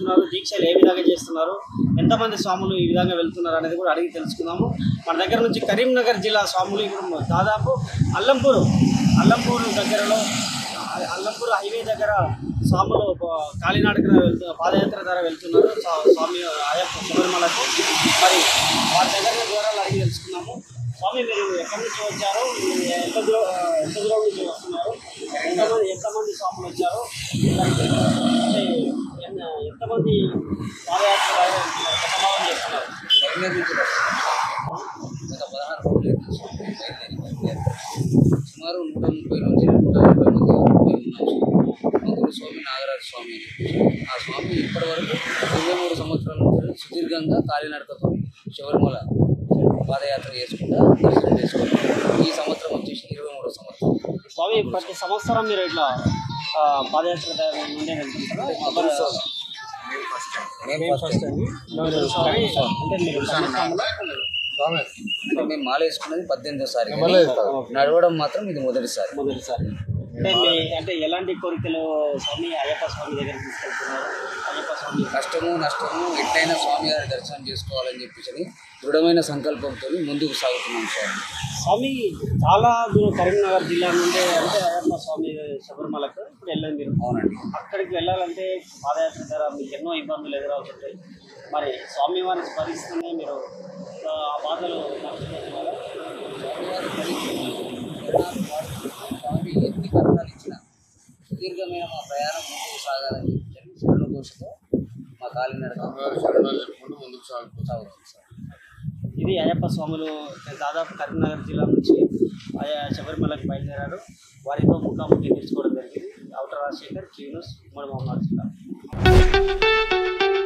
వెళ్తున్నారు దీక్షలు ఏ విధంగా చేస్తున్నారు ఎంతమంది స్వాములు ఈ విధంగా వెళ్తున్నారు అనేది కూడా అడిగి తెలుసుకుందాము మన దగ్గర నుంచి కరీంనగర్ జిల్లా స్వాములు ఇప్పుడు దాదాపు అల్లంపూరు అల్లంపూరు దగ్గరలో అల్లంపూర్ హైవే దగ్గర స్వాములు ప- కాలినాడకన వెళ్తు పాదయాత్ర ద్వారా వెళ్తున్నారు స్వా- స్వామి అయ్యప్ప శబరిమలకు మరి వారి దగ్గర వివరాలు అడిగి తెలుసుకున్నాము స్వామి మీరు ఎక్కడి నుంచి వచ్చారు మీరు ఎంత దూరం ఎంత దూరం నుంచి వస్తున్నారు ఎంతమంది ఎంతమంది స్వాములు వచ్చారు అంటే ఎన్న- ఎంతమంది పాదయాత్ర ప్రమాదం చేస్తున్నారు కరీంనగర్ నుంచి గత పదహారు రోజులు అయింది స్వామి బయలుదేరి బయలుదేరి. సుమారు నూట ముప్పై నుంచి నూట యాభై మంది పోయి ఉన్నాం మా గురు స్వామి నాగరాజ స్వామి అని చెప్పేసి. ఆ స్వామి ఇప్పటి వరకు ఇరవై మూడు సంవత్సరాల నుంచి సుదీర్ఘంగా కాలినడకతో శబరిమల పాదయాత్ర చేసుకుంటా దర్శనం చేసుకుంటాం ఈ సంవత్సరం వచ్చేసి ఇరవై మూడో సంవత్సరం స్వామి ప్రతి సంవత్సరం మీరు ఇట్లా ఆ, పాదయాత్ర ద్వారా ముందే వెళ్తుంటారా మేము ఫస్ట్ అంటే మీరు సంవత్సరంలో అంటే మేము మాల వేసుకున్నది పద్దెనిమిదోసారి కానీ నడవడం మాత్రం ఇది మొదటిసారి మొదటిసారి అంటే మీ అంటే ఎలాంటి కోరికలు స్వామి అయ్యప్ప స్వామి దగ్గర తీసుకెళ్తున్నారు అయ్యప్ప స్వామి కష్టము నష్టము ఎట్లయినా స్వామి గారి దర్శనం చేసుకోవాలని చెప్పేసి దృఢమైన సంకల్పంతో ముందుకు సాగుతున్నాం స్వామి స్వామి చాలా దూరం కరీంనగర్ జిల్లా నుండి అంటే అయ్యప్ప స్వామి శబరిమలకు ఇప్పుడు వెళ్ళండి మీరు అవునండి అక్కడికి వెళ్ళాలంటే పాదయాత్ర ద్వారా మీకు ఎన్నో ఇబ్బందులు ఎదురవుతుంటాయి మరి స్వామి వారిని స్మరిస్తూనే మీరు ఆ, ఆ బాధలు మర్చిపోతున్నారా స్వామివారి పరీక్ష స్వామి ఎన్ని కష్టాలు ఇచ్చినా సుదీర్ఘమైన మా ప్రయాణం ముందుకు సాగాలని చెప్పి శరణ ఘోషతో మా కాలినడక సాగుతుంది సార్ ఇది అయ్యప్ప స్వాములు దాదాపు కరీంనగర్ జిల్లా నుంచి ఆయా శబరిమలకు బయలుదేరారు వారితో ముఖాముఖి తీర్చుకోవడం జరిగింది ఔటర్ రాజశేఖర్ క్యూనస్ ఉమ్మడి మహమ్మద్ జిల్లా